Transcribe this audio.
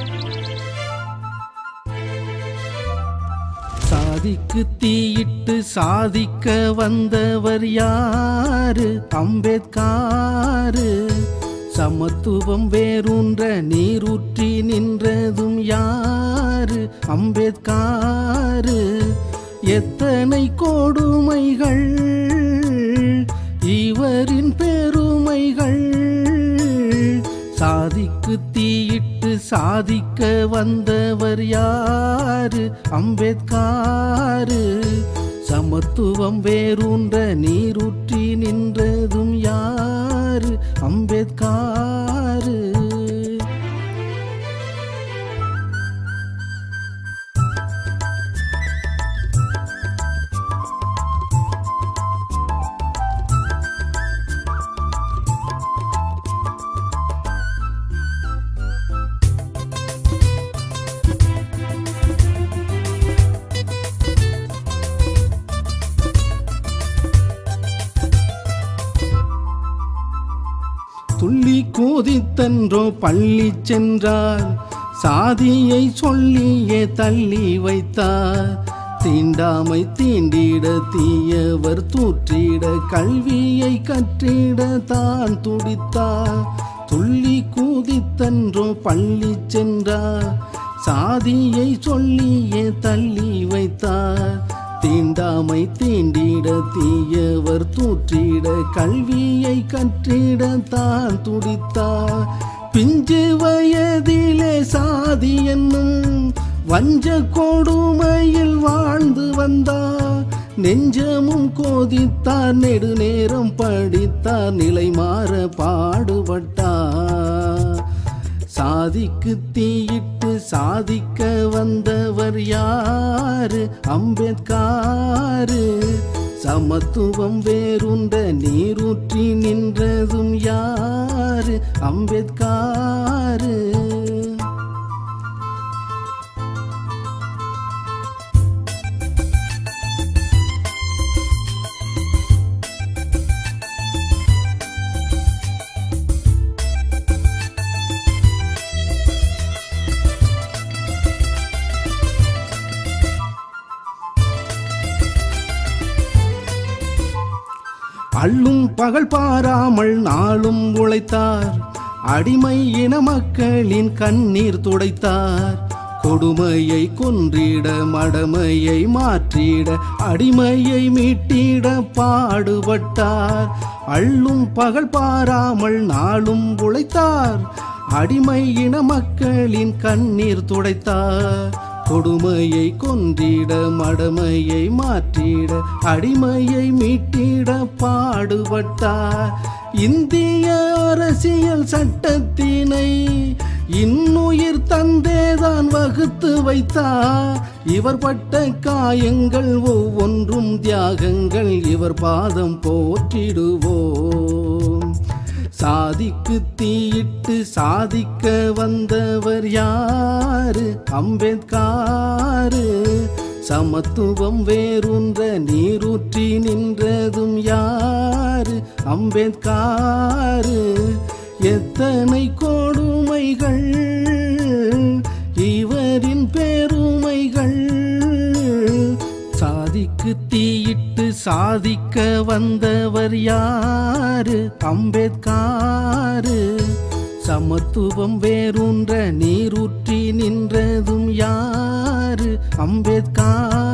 சாதிக்கு தீயிட்டு சாதிக்க வந்தவர் யாரு அம்பேத்காரு சமத்துவம் வேரூன்ற நீரூற்றி நின்றதும் யாரு அம்பேத்காரு எத்தனை கொடுமைகள் இவரின் பெருமைகள் சாதிக்கு தீயிட்டு சாதிக்க வந்தவர் யாரு அம்பேத்காரு சமத்துவம் வேரூன்ற நீரூற்றி நின்றதும் யாரு அம்பேத்காரு துள்ளி கூதித்தன்றோ பள்ளி சென்றார் சாதியை சொல்லியே தள்ளி வைத்தார் தீண்டாமை தீண்டிட தீயவர் தூற்றிட கல்வியை கற்றிட தான் துடித்தார் துள்ளி கூதித்தன்றோ பள்ளி சென்றார் சாதியை சொல்லியே தள்ளி வைத்தார் தீண்டாமை தீண்டிட தீயவர் தூற்றிட கல்வியை கற்றிட தான் துடித்தார் பிஞ்சு வயதிலே சாதி என்னும் வஞ்ச கொடுமையில் வாழ்ந்து வந்தார் நெஞ்சமும் கோதித்தார் நெடுநேரம் படித்தார் நிலை மாற பாடுபட்டார் சாதிக்கு தீயிட்டு சாதிக்க வந்தவர் யாரு அம்பேத்காரு சமத்துவம் வேறுண்ட நீரூற்றி நின்றதும் யாரு அம்பேத்காரு அள்ளும் பகல் பாராமல் நாளும் உழைத்தார் அடிமை இன மக்களின் கண்ணீர் துடைத்தார் கொடுமையை கொன்றிட மடமையை மாற்றிட அடிமையை மீட்டிட பாடுபட்டார் அள்ளும் பகல் பாராமல் நாளும் உழைத்தார் அடிமை இன மக்களின் கண்ணீர் துடைத்தார் கொடுமையை கொன்றிட மடமையை மாற்றிட அடிமையை மீட்டிட பாடுபட்டார் இந்திய அரசியல் சட்டத்தினை இன்னுயிர் தந்தேதான் வகுத்து வைத்தார் இவர் பட்ட காயங்கள் ஒவ்வொன்றும் தியாகங்கள் இவர் பாதம் போற்றிடுவோம் சாதிக்கு தீயிட்டு சாதிக்க வந்தவர் யாரு அம்பேத்காரு சமத்துவம் வேரூன்ற நீரூற்றி நின்றதும் யாரு அம்பேத்காரு எத்தனை கொடுமைகள் இவரின் பெருமைகள் சாதிக்கு தீயிட்டு சாதிக்க வந்தவர் யாரு அம்பேத்காரு சமத்துவம் வேரூன்ற நீரூற்றி நின்றதும் யாரு அம்பேத்காரு